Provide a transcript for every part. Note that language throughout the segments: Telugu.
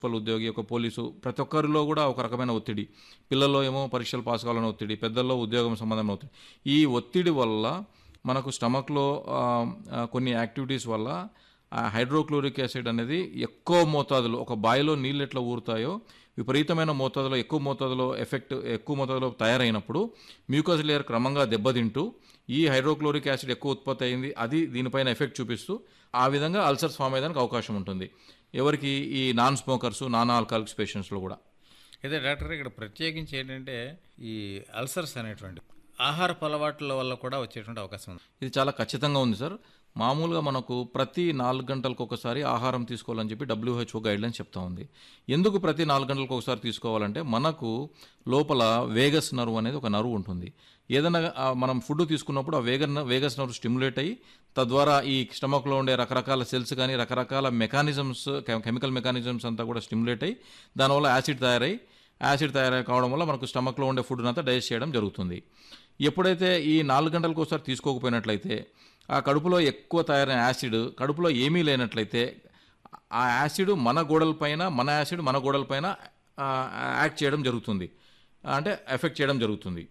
మున్సిపల్ ఉద్యోగి ఒక పోలీసు ప్రతి ఒక్కరిలో కూడా ఒక రకమైన ఒత్తిడి పిల్లల్లో ఏమో పరీక్షలు పాస్ కావాలని ఒత్తిడి పెద్దల్లో ఉద్యోగం సంబంధమైన ఒత్తిడి ఈ ఒత్తిడి వల్ల మనకు స్టమక్లో ఆ, ఆ, కొన్ని యాక్టివిటీస్ వల్ల ఆ హైడ్రోక్లోరిక్ యాసిడ్ అనేది ఎక్కువ మోతాదులో ఒక బాయిలో నీళ్ళు ఎట్లా ఊరుతాయో విపరీతమైన మోతాదులో ఎక్కువ మోతాదులో ఎఫెక్ట్ ఎక్కువ మోతాదులో తయారైనప్పుడు మ్యూకస్ లేయర్ క్రమంగా దెబ్బతింటూ ఈ హైడ్రోక్లోరిక్ యాసిడ్ ఎక్కువ ఉత్పత్తి అయింది అది దీనిపైన ఎఫెక్ట్ చూపిస్తూ ఆ విధంగా అల్సర్స్ ఫామ్ అయ్యేదానికి అవకాశం ఉంటుంది ఎవరికి ఈ నాన్ స్మోకర్స్ నాన్ ఆల్కహాలిక్స్ పేషెంట్స్లో కూడా అయితే డాక్టర్ గారు ఇక్కడ ప్రత్యేకించి ఏంటంటే ఈ అల్సర్స్ అనేటువంటి ఆహారపు అలవాట్ల వల్ల కూడా వచ్చేటువంటి అవకాశం ఉంది ఇది చాలా ఖచ్చితంగా ఉంది సార్ మామూలుగా మనకు ప్రతి నాలుగు గంటలకు ఒకసారి ఆహారం తీసుకోవాలని చెప్పి డబ్ల్యూహెచ్ఓ గైడ్లైన్స్ చెప్తా ఉంది ఎందుకు ప్రతి నాలుగు గంటలకు ఒకసారి తీసుకోవాలంటే మనకు లోపల వేగస్ నర్వ్ అనేది ఒక నర్వ్ ఉంటుంది ఏదైనా ఆ, మనం ఫుడ్ తీసుకున్నప్పుడు ఆ వేగ వేగస్ నర్వ్ స్టిమ్యులేట్ అయ్యి తద్వారా ఈ స్టమక్లో ఉండే రకరకాల సెల్స్ కానీ రకరకాల మెకానిజమ్స్ కెమికల్ మెకానిజమ్స్ అంతా కూడా స్టిమ్యులేట్ అయ్యి దానివల్ల యాసిడ్ తయారై యాసిడ్ తయారై కావడం వల్ల మనకు స్టమక్లో ఉండే ఫుడ్ అంతా డైజెస్ట్ చేయడం జరుగుతుంది ఎప్పుడైతే ఈ నాలుగు గంటలకు ఒకసారి తీసుకోకపోయినట్లయితే ఆ కడుపులో ఎక్కువ తయారైన యాసిడ్ కడుపులో ఏమీ లేనట్లయితే ఆ యాసిడ్ మన గోడలపైన మన యాసిడ్ మన గోడలపైన ఆ, యాక్ట్ చేయడం జరుగుతుంది అంటే ఎఫెక్ట్ చేయడం జరుగుతుంది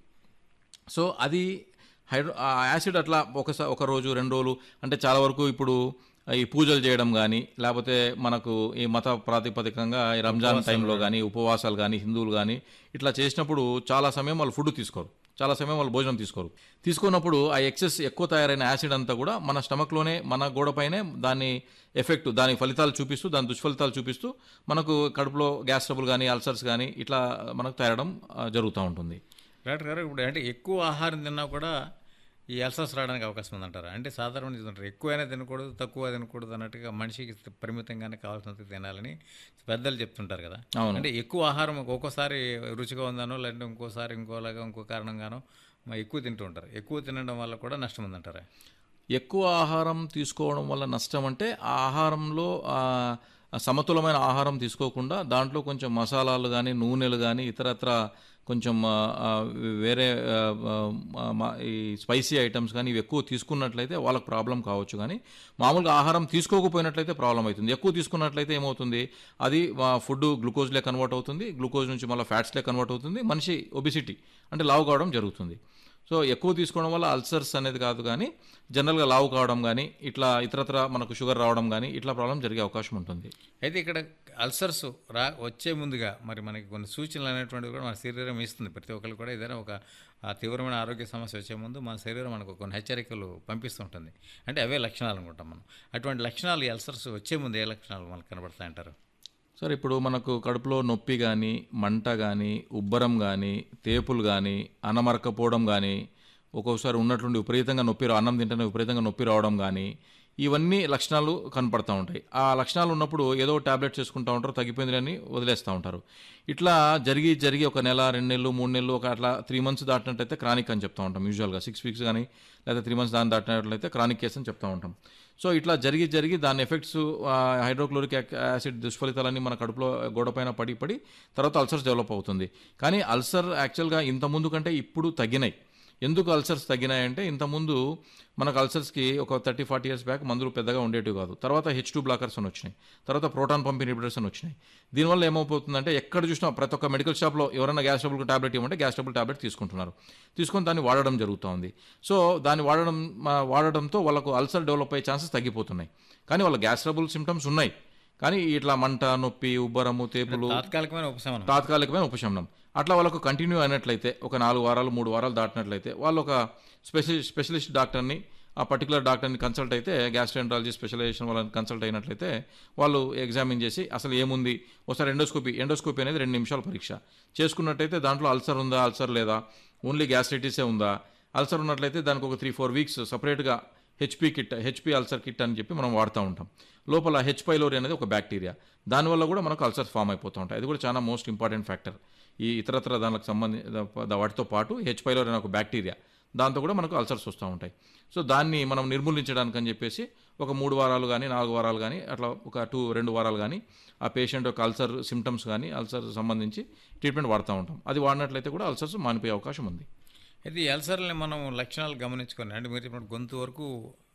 సో అది హైడ్రో ఆ యాసిడ్ అట్లా ఒకసారి ఒక రోజు రెండు రోజులు అంటే చాలా వరకు ఇప్పుడు ఈ పూజలు చేయడం కానీ లేకపోతే మనకు ఈ మత ప్రాతిపదికంగా ఈ రంజాన్ టైంలో కానీ ఉపవాసాలు కానీ హిందువులు కానీ ఇట్లా చేసినప్పుడు చాలా సమయం వాళ్ళు ఫుడ్ తీసుకోరు చాలా సమయం వాళ్ళు భోజనం తీసుకోరు తీసుకున్నప్పుడు ఆ ఎక్సెస్ ఎక్కువ తయారైన యాసిడ్ అంతా కూడా మన స్టమక్లోనే మన గోడపైనే దాని ఎఫెక్ట్ దాని ఫలితాలు చూపిస్తూ దాని దుష్ఫలితాలు చూపిస్తూ మనకు కడుపులో గ్యాస్ ట్రబుల్ కానీ అల్సర్స్ కానీ ఇట్లా మనకు తేరడం ఆ, జరుగుతూ ఉంటుంది డాక్టర్ గారు ఇప్పుడు అంటే ఎక్కువ ఆహారం తిన్నా కూడా ఈ అల్సర్స్ రావడానికి అవకాశం ఉందంటారా అంటే సాధారణ చూస్తుంటారు ఎక్కువైనా తినకూడదు తక్కువ తినకూడదు అన్నట్టుగా మనిషికి పరిమితంగానే కావాల్సినంత తినాలని పెద్దలు చెప్తుంటారు కదా అవును. అంటే ఎక్కువ ఆహారం ఒక్కోసారి రుచిగా ఉందనో లేదంటే ఇంకోసారి ఇంకోలాగా ఇంకో కారణంగానో మా ఎక్కువ తింటూ ఉంటారు ఎక్కువ తినడం వల్ల కూడా నష్టం ఉందంటారా ఎక్కువ ఆహారం తీసుకోవడం వల్ల నష్టం అంటే ఆ ఆహారంలో ఆ, ఆ సమతులమైన ఆహారం తీసుకోకుండా దాంట్లో కొంచెం మసాలాలు కానీ నూనెలు కానీ ఇతరత్ర కొంచెం ఆ, ఆ, వేరే ఆ, ఆ, మా- ఈ స్పైసీ ఐటమ్స్ కానీ ఇవి ఎక్కువ తీసుకున్నట్లయితే వాళ్ళకి ప్రాబ్లం కావచ్చు కానీ మామూలుగా ఆహారం తీసుకోకపోయినట్లయితే ప్రాబ్లం అవుతుంది ఎక్కువ తీసుకున్నట్లయితే ఏమవుతుంది అది ఫుడ్ గ్లూకోజ్లే కన్వర్ట్ అవుతుంది గ్లూకోజ్ నుంచి మళ్ళీ ఫ్యాట్స్లే కన్వర్ట్ అవుతుంది మనిషి ఒబిసిటీ అంటే లావు కావడం జరుగుతుంది సో ఎక్కువ తీసుకోవడం వల్ల అల్సర్స్ అనేది కాదు కానీ జనరల్గా లావు కావడం కానీ ఇట్లా ఇతరత్ర మనకు షుగర్ రావడం కానీ ఇట్లా ప్రాబ్లం జరిగే అవకాశం ఉంటుంది అయితే ఇక్కడ అల్సర్స్ రా వచ్చే ముందుగా మరి మనకి కొన్ని సూచనలు అనేటువంటివి కూడా మన శరీరం ఇస్తుంది ప్రతి ఒక్కరు కూడా ఏదైనా ఒక ఆ, తీవ్రమైన ఆరోగ్య సమస్య వచ్చే ముందు మన శరీరం మనకు కొన్ని హెచ్చరికలు పంపిస్తుంటుంది అంటే అవే లక్షణాలు అనుకుంటాం మనం అటువంటి లక్షణాలు ఈ అల్సర్స్ వచ్చే ముందు ఏ లక్షణాలు మనకు కనబడతాయంటారు సార్ ఇప్పుడు మనకు కడుపులో నొప్పి కానీ మంట కానీ ఉబ్బరం కానీ తేపులు కానీ అనమరకపోవడం కానీ ఒక్కొక్కసారి ఉన్నట్లుండి విపరీతంగా నొప్పి రా- అన్నం తింటేనే విపరీతంగా నొప్పి రావడం కానీ ఇవన్నీ లక్షణాలు కనపడతా ఉంటాయి ఆ లక్షణాలు ఉన్నప్పుడు ఏదో టాబ్లెట్స్ చేసుకుంటూ ఉంటారు తగ్గిపోయింది అని వదిలేస్తూ ఉంటారు ఇట్లా జరిగి జరిగి ఒక నెల రెండు నెలలు మూడు నెలలు ఒక అట్లా త్రీ మంత్స్ దాటినట్టయితే క్రానిక్ అని చెప్తా ఉంటాం యూజువల్గా సిక్స్ వీక్స్ కానీ లేదా త్రీ మంత్స్ దాన్ని దాటినట్లయితే క్రానిక్ కేసు అని చెప్తా ఉంటాం సో ఇట్లా జరిగి జరిగి దాని ఎఫెక్ట్స్ హైడ్రోక్లోరిక్ యాసిడ్ దుష్ఫలితాలన్నీ మన కడుపులో గోడపైన పడి పడి తర్వాత అల్సర్స్ డెవలప్ అవుతుంది కానీ అల్సర్ యాక్చువల్గా ఇంత ముందు కంటే ఇప్పుడు తగ్గినాయి ఎందుకు అల్సర్స్ తగ్గినాయంటే ఇంతకుముందు మనకు అల్సర్స్కి ఒక థర్టీ ఫార్టీ ఇయర్స్ బ్యాక్ మందులు పెద్దగా ఉండేటివి కాదు తర్వాత హెచ్ టూ బ్లాకర్స్ అని వచ్చినాయి తర్వాత ప్రోటాన్ పంప్ ఇన్హిబిటర్స్ అని వచ్చినాయి దీనివల్ల ఏమైపోతుందంటే ఎక్కడ చూసినా ప్రతి ఒక్క మెడికల్ షాప్లో ఎవరైనా గ్యాస్ ట్రబుల్ టాబ్లెట్ ఇవ్వమంటే గ్యాస్ ట్రబుల్ టాబ్లెట్ తీసుకుంటున్నారు తీసుకొని దాన్ని వాడడం జరుగుతూ ఉంది సో దాన్ని వాడడం మా- వాడడంతో వాళ్ళకు అల్సర్ డెవలప్ అయ్యే ఛాన్సెస్ తగ్గిపోతున్నాయి కానీ వాళ్ళ గ్యాస్ ట్రబుల్ సిమ్టమ్స్ ఉన్నాయి కానీ ఇట్లా మంట నొప్పి ఉబ్బరము తేపులు తాత్కాలికమైన ఉపశమనం తాత్కాలికమైన ఉపశమనం అట్లా వాళ్ళకు కంటిన్యూ అయినట్లయితే ఒక నాలుగు వారాలు మూడు వారాలు దాటినట్లయితే వాళ్ళు ఒక స్పెషలి స్పెషలిస్ట్ డాక్టర్ని ఆ పర్టికులర్ డాక్టర్ని కన్సల్ట్ అయితే గ్యాస్ట్రెంట్రాలజీ స్పెషలైజేషన్ వాళ్ళని కన్సల్ట్ అయినట్లయితే వాళ్ళు ఎగ్జామిన్ చేసి అసలు ఏముంది ఒకసారి ఎండోస్కోపీ ఎండోస్కోపీ అనేది రెండు నిమిషాల పరీక్ష చేసుకున్నట్టయితే దాంట్లో అల్సర్ ఉందా అల్సర్ లేదా ఓన్లీ గ్యాస్ట్రైటిసే ఉందా అల్సర్ ఉన్నట్లయితే దానికి ఒక త్రీ ఫోర్ వీక్స్ సపరేట్గా HP kit HP ulcer kit అని చెప్పి మనం వాడుతూ ఉంటాం లోపల హెచ్ పైలోరి అనేది ఒక బ్యాక్టీరియా దానివల్ల కూడా మనకు అల్సర్స్ ఫామ్ అయిపోతూ ఉంటాయి అది కూడా చాలా మోస్ట్ ఇంపార్టెంట్ ఫ్యాక్టర్ ఈ ఇతరత్ర దానికి సంబంధించి వాటితో పాటు హెచ్ పైలోరి అనే ఒక బ్యాక్టీరియా దాంతో కూడా మనకు అల్సర్స్ వస్తూ ఉంటాయి సో దాన్ని మనం నిర్మూలించడానికి అని చెప్పేసి ఒక మూడు వారాలు కానీ నాలుగు వారాలు కానీ అట్లా ఒక టూ రెండు వారాలు కానీ ఆ పేషెంట్ యొక్క అల్సర్ సిమ్టమ్స్ కానీ అల్సర్ సంబంధించి ట్రీట్మెంట్ వాడుతూ ఉంటాం అది వాడినట్లయితే కూడా అల్సర్స్ మానిపోయే అవకాశం ఉంది అయితే ఈ అల్సర్ని మనం లక్షణాలు గమనించుకొని అంటే మీరు చెప్పినట్టు గొంతు వరకు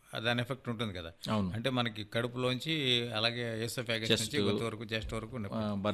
దాని ఎఫెక్ట్ ఉంటుంది కదా అవును అంటే మనకి కడుపులోంచి అలాగే ఎసోఫాగస్ నుంచి గొంతు వరకు జస్ట్ వరకు ఆ,